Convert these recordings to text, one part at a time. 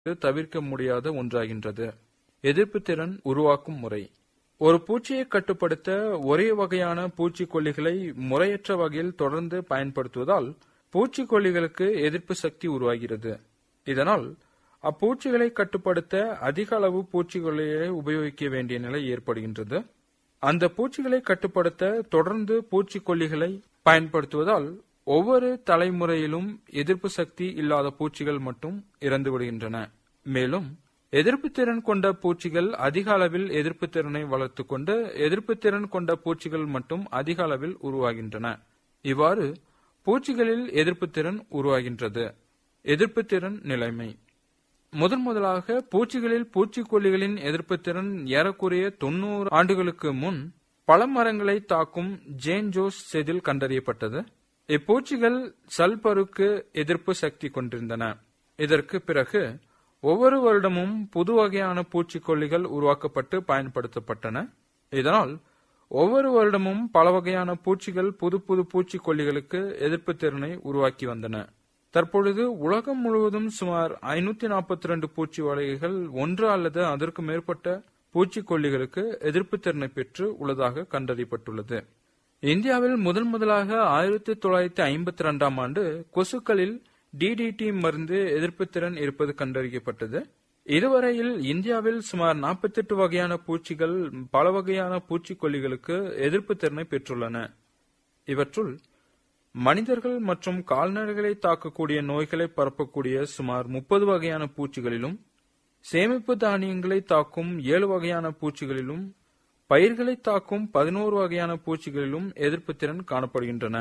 தவிர்க்க முடியாத ஒன்றாகின்றது எதிர்ப்பு திறன் உருவாக்கும் முறை ஒரு பூச்சியை கட்டுப்படுத்த ஒரே வகையான பூச்சிக்கொல்லிகளை முறையற்ற வகையில் தொடர்ந்து பயன்படுத்துவதால் பூச்சிக்கொல்லிகளுக்கு எதிர்ப்பு சக்தி உருவாகிறது இதனால் அப்பூச்சிகளை கட்டுப்படுத்த அதிக அளவு பூச்சிக்கொல்லிகளை உபயோகிக்க வேண்டிய நிலை ஏற்படுகின்றது அந்த பூச்சிகளை கட்டுப்படுத்த தொடர்ந்து பூச்சிக்கொல்லிகளை பயன்படுத்துவதால் ஒவ்வொரு தலைமுறையிலும் எதிர்ப்பு சக்தி இல்லாத பூச்சிகள் மட்டும் இறந்து விடுகின்றன மேலும் எதிர்ப்பு திறன் கொண்ட பூச்சிகள் அதிக அளவில் எதிர்ப்பு திறனை வளர்த்து கொண்டு எதிர்ப்பு திறன் கொண்ட பூச்சிகள் மட்டும் அதிக அளவில் உருவாகின்றன இவ்வாறு பூச்சிகளில் எதிர்ப்பு திறன் உருவாகின்றது எதிர்ப்பு திறன் நிலைமை முதன் முதலாக பூச்சிகளில் பூச்சிக்கொல்லிகளின் எதிர்ப்பு திறன் ஏறக்குறைய தொண்ணூறு ஆண்டுகளுக்கு முன் பல மரங்களை தாக்கும் ஜேன் ஜோஸ் செதில் கண்டறியப்பட்டது இப்பூச்சிகள் சல்பருக்கு எதிர்ப்பு சக்தி கொண்டிருந்தன இதற்கு பிறகு ஒவ்வொரு வருடமும் புது வகையான பூச்சிக்கொல்லிகள் உருவாக்கப்பட்டு பயன்படுத்தப்பட்டன இதனால் ஒவ்வொரு வருடமும் பல வகையான பூச்சிகள் புது புது பூச்சிக்கொல்லிகளுக்கு எதிர்ப்பு திறனை உருவாக்கி வந்தன தற்பொழுது உலகம் முழுவதும் சுமார் ஐநூத்தி நாற்பத்தி ரெண்டு பூச்சி வகைகள் ஒன்று அல்லது அதற்கு மேற்பட்ட பூச்சிக்கொல்லிகளுக்கு எதிர்ப்பு திறனை பெற்று உள்ளதாக கண்டறியப்பட்டுள்ளது இந்தியாவில் முதன் முதலாக ஆயிரத்தி தொள்ளாயிரத்தி ஐம்பத்தி ரெண்டாம் ஆண்டு கொசுக்களில் டிடிடி மருந்து எதிர்ப்பு திறன் இருப்பது கண்டறியப்பட்டது இதுவரையில் இந்தியாவில் சுமார் 48 வகையான பூச்சிகள் பல வகையான பூச்சிக்கொல்லிகளுக்கு எதிர்ப்பு திறனை பெற்றுள்ளன இவற்றுள் மனிதர்கள் மற்றும் கால்நடைகளை தாக்கக்கூடிய நோய்களை பரப்பக்கூடிய சுமார் முப்பது வகையான பூச்சிகளிலும் சேமிப்பு தானியங்களை தாக்கும் ஏழு வகையான பூச்சிகளிலும் பயிர்களை தாக்கும் பதினோரு வகையான பூச்சிகளிலும் எதிர்ப்பு திறன் காணப்படுகின்றன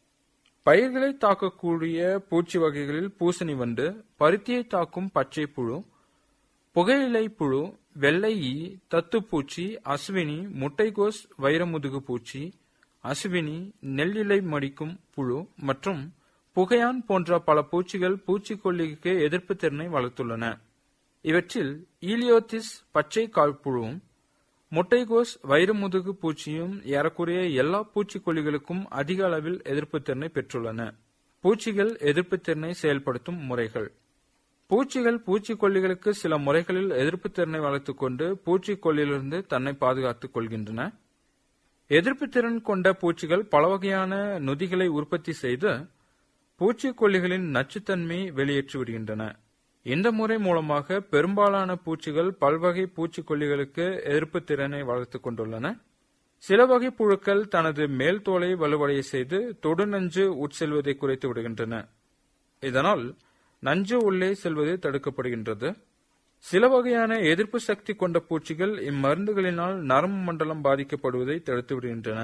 பயிர்களை தாக்கக்கூடிய பூச்சி வகைகளில் பூசணி வண்டு பருத்தியை தாக்கும் பச்சை புழு புகையிலை புழு வெள்ளை ஈ தத்துப்பூச்சி அஸ்வினி முட்டைகோஸ் வைரமுதுகு பூச்சி அசுவினி நெல்லிலை மடிக்கும் புழு மற்றும் புகையான் போன்ற பல பூச்சிகள் பூச்சிக்கொல்லிக்கு எதிர்ப்பு திறனை வளர்த்துள்ளன இவற்றில் ஈலியோத்திஸ் பச்சை காழ்ப்புழுவும் முட்டைகோஸ் வைரமுதுகு பூச்சியும் ஏறக்குறைய எல்லா பூச்சிக்கொல்லிகளுக்கும் அதிக அளவில் எதிர்ப்பு திறனை பெற்றுள்ளன பூச்சிகள் எதிர்ப்பு திறனை செயல்படுத்தும் முறைகள் பூச்சிகள் பூச்சிக்கொல்லிகளுக்கு சில முறைகளில் எதிர்ப்பு திறனை வளர்த்துக் கொண்டு பூச்சிக்கொல்லியிலிருந்து தன்னை பாதுகாத்துக் கொள்கின்றன எதிர்ப்பு திறன் கொண்ட பூச்சிகள் பல வகையான நொதிகளை உற்பத்தி செய்து பூச்சிக்கொல்லிகளின் நச்சுத்தன்மையை வெளியேற்றி விடுகின்றன இந்த முறை மூலமாக பெரும்பாலான பூச்சிகள் பல்வகை பூச்சிக்கொல்லிகளுக்கு எதிர்ப்பு திறனை வளர்த்துக் கொண்டுள்ளன சில வகை புழுக்கள் தனது மேல் தோலை வலுவடைய செய்து தொடு நஞ்சு உட்செல்வதை குறைத்து விடுகின்றன இதனால் நஞ்சு உள்ளே செல்வது தடுக்கப்படுகின்றது சில வகையான எதிர்ப்பு சக்தி கொண்ட பூச்சிகள் இம்மருந்துகளினால் நரம்பு மண்டலம் பாதிக்கப்படுவதை தடுத்து விடுகின்றன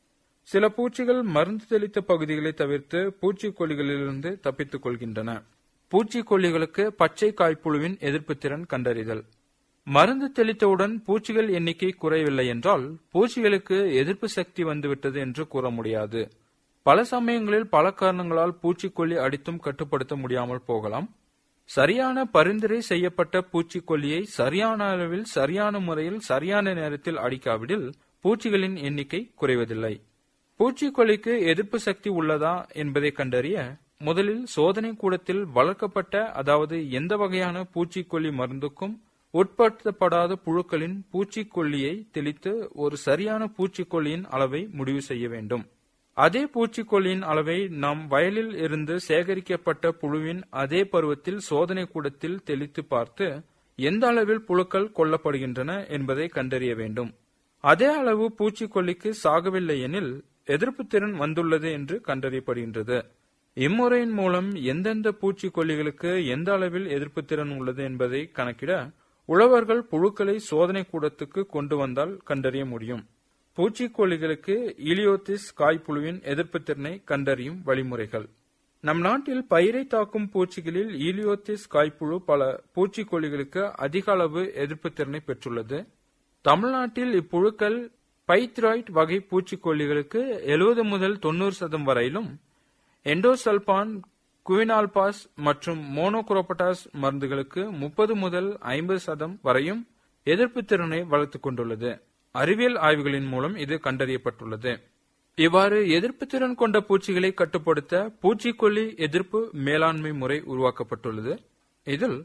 சில பூச்சிகள் மருந்து தெளித்த பகுதிகளை தவிர்த்து பூச்சிக்கொல்லிகளிலிருந்து தப்பித்துக் கொள்கின்றன பூச்சிக்கொல்லிகளுக்கு பச்சை காய்ப்புழுவின் எதிர்ப்பு திறன் கண்டறிதல் மருந்து தெளித்தவுடன் பூச்சிகள் எண்ணிக்கை குறையவில்லை என்றால் பூச்சிகளுக்கு எதிர்ப்பு சக்தி வந்துவிட்டது என்று கூற முடியாது பல சமயங்களில் பல காரணங்களால் பூச்சிக்கொல்லி அடித்தும் கட்டுப்படுத்த முடியாமல் போகலாம் சரியான பரிந்துரை செய்யப்பட்ட பூச்சிக்கொல்லியை சரியான அளவில் சரியான முறையில் சரியான நேரத்தில் அடிக்காவிடில் பூச்சிகளின் எண்ணிக்கை குறைவதில்லை பூச்சிக்கொல்லிக்கு எதிர்ப்பு சக்தி உள்ளதா என்பதை கண்டறிய முதலில் சோதனை கூடத்தில் வளர்க்கப்பட்ட அதாவது எந்த வகையான பூச்சிக்கொல்லி மருந்துக்கும் உட்படுத்தப்படாத புழுக்களின் பூச்சிக்கொல்லியை தெளித்து ஒரு சரியான பூச்சிக்கொல்லியின் அளவை முடிவு செய்ய வேண்டும் அதே பூச்சிக்கொல்லியின் அளவை நாம் வயலில் இருந்து சேகரிக்கப்பட்ட புழுவின் அதே பருவத்தில் சோதனை கூடத்தில் தெளித்து பார்த்து எந்த அளவில் புழுக்கள் கொல்லப்படுகின்றன என்பதை கண்டறிய வேண்டும் அதே அளவு பூச்சிக்கொல்லிக்கு சாகவில்லை எனில் எதிர்ப்பு திறன் வந்துள்ளது என்று கண்டறியப்படுகின்றது இம்முறையின் மூலம் எந்தெந்த பூச்சிக்கொல்லிகளுக்கு எந்த அளவில் எதிர்ப்பு திறன் உள்ளது என்பதை கணக்கிட உழவர்கள் புழுக்களை சோதனை கூடத்துக்கு கொண்டு வந்தால் கண்டறிய முடியும் பூச்சிக்கொல்லிகளுக்கு இலியோத்திஸ் காய்ப்புழுவின் எதிர்ப்பு திறனை கண்டறியும் வழிமுறைகள் நம் நாட்டில் பயிரை தாக்கும் பூச்சிகளில் ஈலியோத்திஸ் காய்ப்புழு பல பூச்சிக்கொல்லிகளுக்கு அதிக அளவு எதிர்ப்பு திறனை பெற்றுள்ளது தமிழ்நாட்டில் இப்புழுக்கள் பைத்ராய்ட் வகை பூச்சிக்கொல்லிகளுக்கு எழுபது முதல் தொண்ணூறு சதம் வரையிலும் எண்டோசல்பான் குவினால்பாஸ் மற்றும் மோனோகுரோபட்டாஸ் மருந்துகளுக்கு முப்பது முதல் ஐம்பது சதம் வரையும் எதிர்ப்பு திறனை வளர்த்துக் கொண்டுள்ளது அறிவியல் ஆய்வுகளின் மூலம் இது கண்டறியப்பட்டுள்ளது இவ்வாறு எதிர்ப்பு திறன் கொண்ட பூச்சிகளை கட்டுப்படுத்த பூச்சிக்கொல்லி எதிர்ப்பு மேலாண்மை முறை உருவாக்கப்பட்டுள்ளது இதில்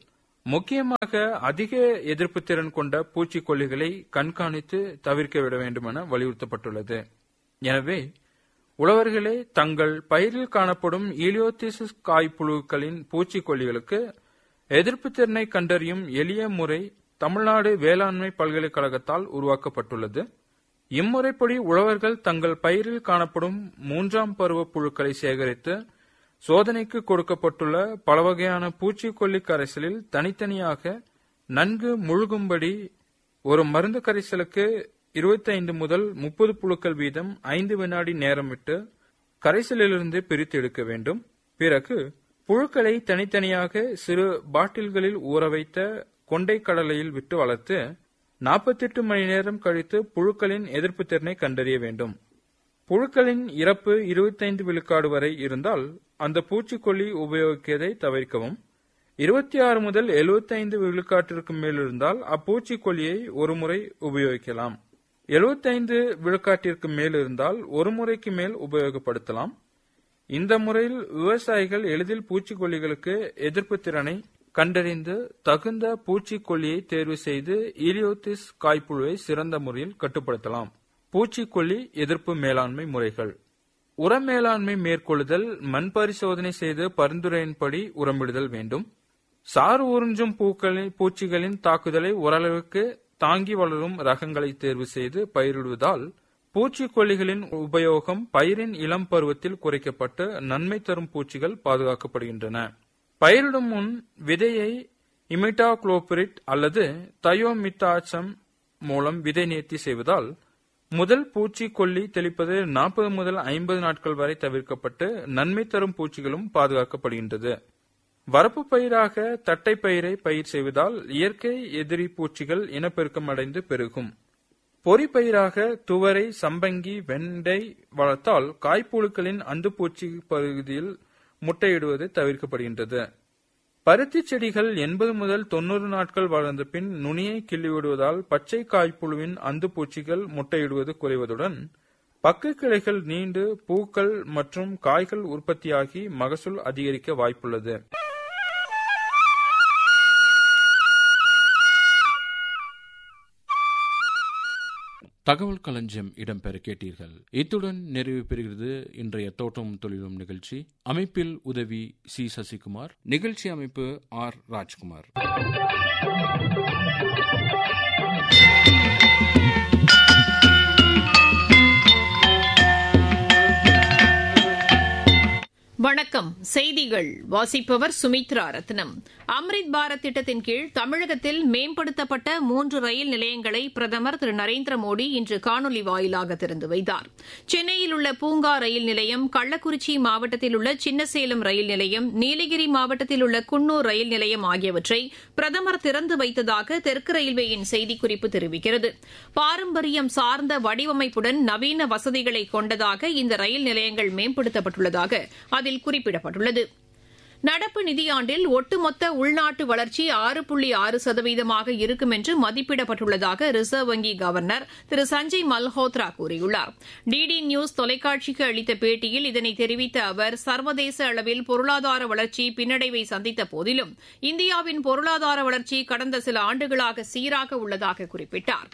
முக்கியமாக அதிக எதிர்ப்பு திறன் கொண்ட பூச்சிக்கொல்லிகளை கண்காணித்து தவிர்க்க விட வேண்டும் என வலியுறுத்தப்பட்டுள்ளது எனவே உழவர்களே தங்கள் பயிரில் காணப்படும் ஈலியோதிசிஸ் காய்ப்புழுக்களின் பூச்சிக்கொல்லிகளுக்கு எதிர்ப்பு திறனை கண்டறியும் எளிய முறை தமிழ்நாடு வேளாண்மை பல்கலைக்கழகத்தால் உருவாக்கப்பட்டுள்ளது இம்முறைப்படி உழவர்கள் தங்கள் பயிரில் காணப்படும் மூன்றாம் பருவ புழுக்களை சேகரித்து சோதனைக்கு கொடுக்கப்பட்டுள்ள பல வகையான பூச்சிக்கொல்லி கரைசலில் தனித்தனியாக நன்கு முழுகும்படி ஒரு மருந்து கரைசலுக்கு 25 முதல் முப்பது புழுக்கள் வீதம் ஐந்து வினாடி நேரம் விட்டு கரைசலிலிருந்து பிரித்து எடுக்க வேண்டும் பிறகு புழுக்களை தனித்தனியாக சிறு பாட்டில்களில் ஊற வைத்த கொண்டை கடலையில் விட்டு வளர்த்து 48 மணி நேரம் கழித்து புழுக்களின் எதிர்ப்பு திறனை கண்டறிய வேண்டும் புழுக்களின் இறப்பு 25 விழுக்காடு வரை இருந்தால் அந்த பூச்சிக்கொல்லி உபயோகிக்கதை தவிர்க்கவும் 26 முதல் 75 விழுக்காட்டிற்கு மேல் இருந்தால் அப்பூச்சிக்கொல்லியை ஒரு முறை உபயோகிக்கலாம் 75 விழுக்காட்டிற்கு மேல் இருந்தால் ஒரு முறைக்கு மேல் உபயோகப்படுத்தலாம் இந்த முறையில் விவசாயிகள் எளிதில் பூச்சிக்கொல்லிகளுக்கு எதிர்ப்பு திறனை கண்டறிந்து தகுந்த பூச்சிக்கொல்லியை தேர்வு செய்து ஈலியோத்திஸ் காய்ப்புழுவை சிறந்த முறையில் கட்டுப்படுத்தலாம் பூச்சிக்கொல்லி எதிர்ப்பு மேலாண்மை முறைகள் உர மேலாண்மை மேற்கொள்ளுதல் மண் பரிசோதனை செய்து பரிந்துரையின்படி உரமிடுதல் வேண்டும் சாறு உறிஞ்சும் பூக்களின் பூச்சிகளின் தாக்குதலை ஓரளவுக்கு தாங்கி வளரும் ரகங்களை தேர்வு செய்து பயிரிடுவதால் பூச்சிக்கொல்லிகளின் உபயோகம் பயிரின் இளம் பருவத்தில் குறைக்கப்பட்டு நன்மை தரும் பூச்சிகள் பாதுகாக்கப்படுகின்றன பயிரிடும் முன் விதையை இமிட்டாக்ளோபிரிட் அல்லது தயோமித்தாச்சம் மூலம் விதை நேர்த்தி செய்வதால் முதல் பூச்சி கொல்லி தெளிப்பது நாற்பது முதல் ஐம்பது நாட்கள் வரை தவிர்க்கப்பட்டு நன்மை தரும் பூச்சிகளும் பாதுகாக்கப்படுகின்றது வரப்பு பயிராக தட்டை பயிரை பயிர் செய்வதால் இயற்கை எதிரி பூச்சிகள் இனப்பெருக்கம் அடைந்து பெருகும் பொறி பயிராக துவரை சம்பங்கி வெண்டை வளர்த்தால் காய்ப்புழுக்களின் அந்துப்பூச்சி பகுதியில் முட்டையிடுவது தவிர்க்கப்படுகின்றது பருத்தி செடிகள் எண்பது முதல் தொண்ணூறு நாட்கள் வளர்ந்த பின் நுனியை கிள்ளிவிடுவதால் பச்சை காய்ப்புழுவின் அந்துப்பூச்சிகள் முட்டையிடுவது குறைவதுடன் பக்க கிளைகள் நீண்டு பூக்கள் மற்றும் காய்கள் உற்பத்தியாகி மகசூல் அதிகரிக்க வாய்ப்புள்ளது தகவல் களஞ்சியம் இடம்பெற கேட்டீர்கள் இத்துடன் நிறைவு பெறுகிறது இன்றைய தோட்டம் தொழிலும் நிகழ்ச்சி அமைப்பில் உதவி சி சசிகுமார் நிகழ்ச்சி அமைப்பு ஆர் ராஜ்குமார் வணக்கம் செய்திகள் வாசிப்பவர் சுமித்ரா ரத்னம் அம்ரித் பாரத் திட்டத்தின் கீழ் தமிழகத்தில் மேம்படுத்தப்பட்ட மூன்று ரயில் நிலையங்களை பிரதமர் திரு நரேந்திர மோடி இன்று காணொலி வாயிலாக திறந்து வைத்தார் சென்னையில் உள்ள பூங்கா ரயில் நிலையம் கள்ளக்குறிச்சி மாவட்டத்தில் உள்ள சின்னசேலம் ரயில் நிலையம் நீலகிரி மாவட்டத்தில் உள்ள குன்னூர் ரயில் நிலையம் ஆகியவற்றை பிரதமர் திறந்து வைத்ததாக தெற்கு ரயில்வேயின் செய்திக்குறிப்பு தெரிவிக்கிறது பாரம்பரியம் சார்ந்த வடிவமைப்புடன் நவீன வசதிகளை கொண்டதாக இந்த ரயில் நிலையங்கள் மேம்படுத்தப்பட்டுள்ளதாக அதில் குறிப்பிடப்பட்டுள்ளது நடப்பு நிதியாண்டில் ஒட்டுமொத்த உள்நாட்டு வளர்ச்சி ஆறு புள்ளி ஆறு சதவீதமாக இருக்கும் என்று மதிப்பிடப்பட்டுள்ளதாக ரிசர்வ் வங்கி கவர்னர் திரு சஞ்சய் மல்ஹோத்ரா கூறியுள்ளார் டிடி நியூஸ் தொலைக்காட்சிக்கு அளித்த பேட்டியில் இதனை தெரிவித்த அவர் சர்வதேச அளவில் பொருளாதார வளர்ச்சி பின்னடைவை சந்தித்த போதிலும் இந்தியாவின் பொருளாதார வளர்ச்சி கடந்த சில ஆண்டுகளாக சீராக உள்ளதாக குறிப்பிட்டார்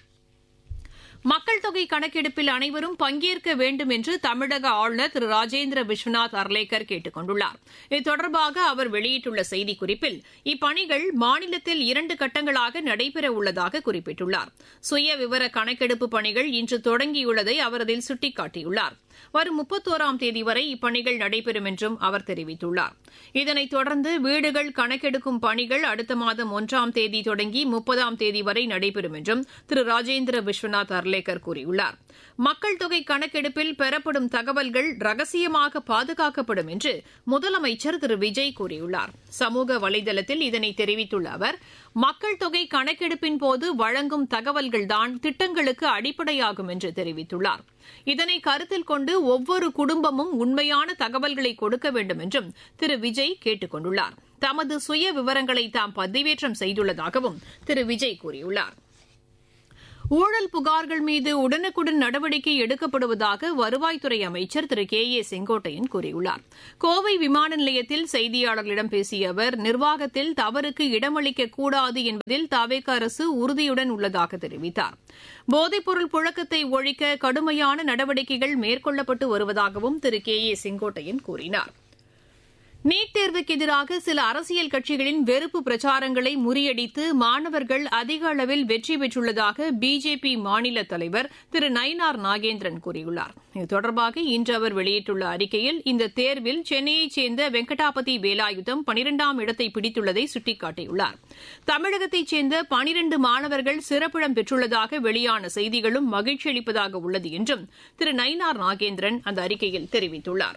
மக்கள் தொகை கணக்கெடுப்பில் அனைவரும் பங்கேற்க வேண்டும் என்று தமிழக ஆளுநர் திரு ராஜேந்திர விஸ்வநாத் அர்லேக்கர் கேட்டுக் கொண்டுள்ளார் இது தொடர்பாக அவர் வெளியிட்டுள்ள செய்திக்குறிப்பில் இப்பணிகள் மாநிலத்தில் இரண்டு கட்டங்களாக நடைபெற உள்ளதாக குறிப்பிட்டுள்ளார் சுய விவர கணக்கெடுப்பு பணிகள் இன்று தொடங்கியுள்ளதை அவர் அதில் சுட்டிக்காட்டியுள்ளார் வரும் முப்பத்தோராம் தேதி வரை இப்பணிகள் நடைபெறும் என்றும் அவர் தெரிவித்துள்ளார் இதனைத் தொடர்ந்து வீடுகள் கணக்கெடுக்கும் பணிகள் அடுத்த மாதம் ஒன்றாம் தேதி தொடங்கி முப்பதாம் தேதி வரை நடைபெறும் என்றும் திரு ராஜேந்திர விஸ்வநாத் அர்லேக்கர் கூறியுள்ளார் மக்கள் தொகை கணக்கெடுப்பில் பெறப்படும் தகவல்கள் ரகசியமாக பாதுகாக்கப்படும் என்று முதலமைச்சர் திரு விஜய் கூறியுள்ளார் சமூக வலைதளத்தில் இதனை தெரிவித்துள்ள அவர் மக்கள் தொகை கணக்கெடுப்பின் போது வழங்கும் தகவல்கள்தான் திட்டங்களுக்கு அடிப்படையாகும் என்று தெரிவித்துள்ளார் இதனை கருத்தில் கொண்டு ஒவ்வொரு குடும்பமும் உண்மையான தகவல்களை கொடுக்க வேண்டும் என்றும் திரு விஜய் கேட்டுக் கொண்டுள்ளார் தமது சுய விவரங்களை தாம் பதிவேற்றம் செய்துள்ளதாகவும் திரு விஜய் கூறியுள்ளார் ஊழல் புகார்கள் மீது உடனுக்குடன் நடவடிக்கை எடுக்கப்படுவதாக வருவாய்த்துறை அமைச்சர் திரு கே ஏ செங்கோட்டையன் கூறியுள்ளார் கோவை விமான நிலையத்தில் செய்தியாளர்களிடம் பேசிய அவர் நிர்வாகத்தில் தவறுக்கு இடமளிக்கக் கூடாது என்பதில் தவேக அரசு உறுதியுடன் உள்ளதாக தெரிவித்தார் போதைப்பொருள் புழக்கத்தை ஒழிக்க கடுமையான நடவடிக்கைகள் மேற்கொள்ளப்பட்டு வருவதாகவும் திரு கே ஏ செங்கோட்டையன் கூறினார் நீட் தேர்வுக்கு எதிராக சில அரசியல் கட்சிகளின் வெறுப்பு பிரச்சாரங்களை முறியடித்து மாணவர்கள் அதிக அளவில் வெற்றி பெற்றுள்ளதாக பிஜேபி மாநில தலைவர் திரு நயினார் நாகேந்திரன் கூறியுள்ளார் இது தொடர்பாக இன்று அவர் வெளியிட்டுள்ள அறிக்கையில் இந்த தேர்வில் சென்னையைச் சேர்ந்த வெங்கடாபதி வேலாயுதம் பனிரெண்டாம் இடத்தை பிடித்துள்ளதை சுட்டிக்காட்டியுள்ளார் தமிழகத்தைச் சேர்ந்த பனிரண்டு மாணவர்கள் சிறப்பிடம் பெற்றுள்ளதாக வெளியான செய்திகளும் மகிழ்ச்சி அளிப்பதாக உள்ளது என்றும் திரு நயினார் நாகேந்திரன் அந்த அறிக்கையில் தெரிவித்துள்ளாா்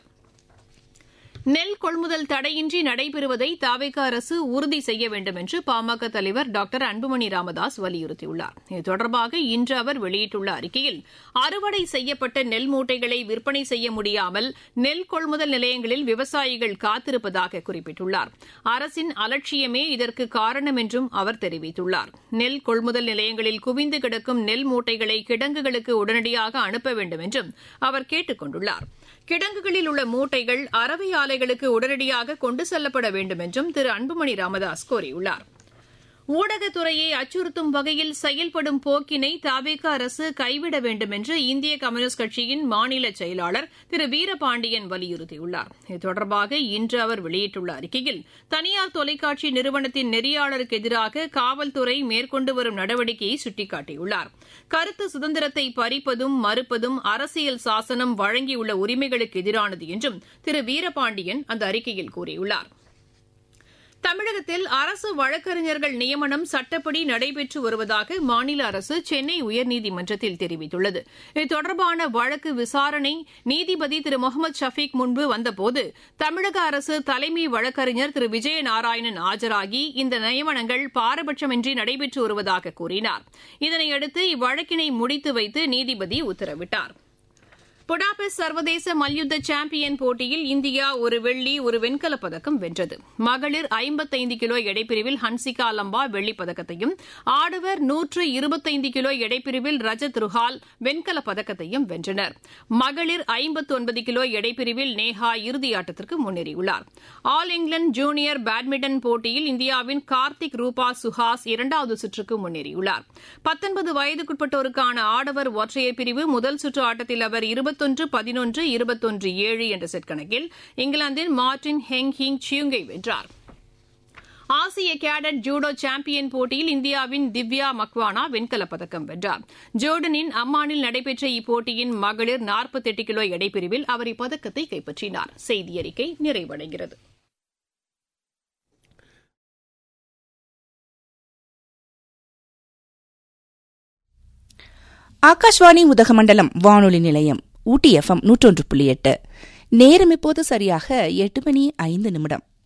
நெல் கொள்முதல் தடையின்றி நடைபெறுவதை தாவேக அரசு உறுதி செய்ய வேண்டும் என்று பாமக தலைவர் டாக்டர் அன்புமணி ராமதாஸ் வலியுறுத்தியுள்ளார் இது தொடர்பாக இன்று அவர் வெளியிட்டுள்ள அறிக்கையில் அறுவடை செய்யப்பட்ட நெல் மூட்டைகளை விற்பனை செய்ய முடியாமல் நெல் கொள்முதல் நிலையங்களில் விவசாயிகள் காத்திருப்பதாக குறிப்பிட்டுள்ளார் அரசின் அலட்சியமே இதற்கு காரணம் என்றும் அவர் தெரிவித்துள்ளார் நெல் கொள்முதல் நிலையங்களில் குவிந்து கிடக்கும் நெல் மூட்டைகளை கிடங்குகளுக்கு உடனடியாக அனுப்ப வேண்டும் என்றும் அவர் கேட்டுக் கொண்டுள்ளார் கிடங்குகளில் உள்ள மூட்டைகள் அரவை ஆலைகளுக்கு உடனடியாக கொண்டு செல்லப்பட வேண்டும் என்றும் திரு அன்புமணி ராமதாஸ் கோரியுள்ளார் ஊடகத்துறையை அச்சுறுத்தும் வகையில் செயல்படும் போக்கினை தாவேக அரசு கைவிட வேண்டும் என்று இந்திய கம்யூனிஸ்ட் கட்சியின் மாநில செயலாளர் திரு வீரபாண்டியன் வலியுறுத்தியுள்ளார் இது தொடர்பாக இன்று அவர் வெளியிட்டுள்ள அறிக்கையில் தனியார் தொலைக்காட்சி நிறுவனத்தின் நெறியாளருக்கு எதிராக காவல்துறை மேற்கொண்டு வரும் நடவடிக்கையை சுட்டிக்காட்டியுள்ளார் கருத்து சுதந்திரத்தை பறிப்பதும் மறுப்பதும் அரசியல் சாசனம் வழங்கியுள்ள உரிமைகளுக்கு எதிரானது என்றும் திரு வீரபாண்டியன் அந்த அறிக்கையில் கூறியுள்ளார் தமிழகத்தில் அரசு வழக்கறிஞர்கள் நியமனம் சட்டப்படி நடைபெற்று வருவதாக மாநில அரசு சென்னை உயர்நீதிமன்றத்தில் தெரிவித்துள்ளது இது தொடர்பான வழக்கு விசாரணை நீதிபதி திரு முகமது ஷபீக் முன்பு வந்தபோது தமிழக அரசு தலைமை வழக்கறிஞர் திரு விஜயநாராயணன் ஆஜராகி இந்த நியமனங்கள் பாரபட்சமின்றி நடைபெற்று வருவதாக கூறினார் இதனையடுத்து இவ்வழக்கினை முடித்து வைத்து நீதிபதி உத்தரவிட்டாா் புடாபெஸ்ட் சர்வதேச மல்யுத்த சாம்பியன் போட்டியில் இந்தியா ஒரு வெள்ளி ஒரு வெண்கலப் பதக்கம் வென்றது மகளிர் ஐம்பத்தைந்து கிலோ எடைப்பிரிவில் ஹன்சிகா லம்பா வெள்ளிப் பதக்கத்தையும் ஆடவர் நூற்று இருபத்தைந்து கிலோ எடைப்பிரிவில் ரஜத் ருஹால் வெண்கலப் பதக்கத்தையும் வென்றனர் மகளிர் ஐம்பத்து ஒன்பது கிலோ எடைப்பிரிவில் நேஹா இறுதியாட்டத்திற்கு முன்னேறியுள்ளார் ஆல் இங்கிலாந்து ஜூனியர் பேட்மிண்டன் போட்டியில் இந்தியாவின் கார்த்திக் ரூபா சுஹாஸ் இரண்டாவது சுற்றுக்கு முன்னேறியுள்ளார் பத்தொன்பது வயதுக்குட்பட்டோருக்கான ஆடவர் ஒற்றையர் பிரிவு முதல் சுற்று ஆட்டத்தில் அவர் இருபத்தி இருபத்தொன்று பதினொன்று இருபத்தொன்று ஏழு என்ற செட் கணக்கில் இங்கிலாந்தின் மார்டின் ஹெங் ஹிங் சியுங்கை வென்றார் ஆசிய கேடட் ஜூடோ சாம்பியன் போட்டியில் இந்தியாவின் திவ்யா மக்வானா வெண்கலப் பதக்கம் வென்றார் ஜோர்டனின் அம்மானில் நடைபெற்ற இப்போட்டியின் மகளிர் நாற்பத்தெட்டு கிலோ எடைப்பிரிவில் அவர் இப்பதக்கத்தை கைப்பற்றினார் செய்தி அறிக்கை நிறைவடைகிறது ஆகாஷ்வாணி உதகமண்டலம் வானொலி நிலையம் ஊட்டி எஃப்எம் நூற்றொன்று புள்ளி எட்டு நேரம் இப்போது சரியாக எட்டு மணி ஐந்து நிமிடம்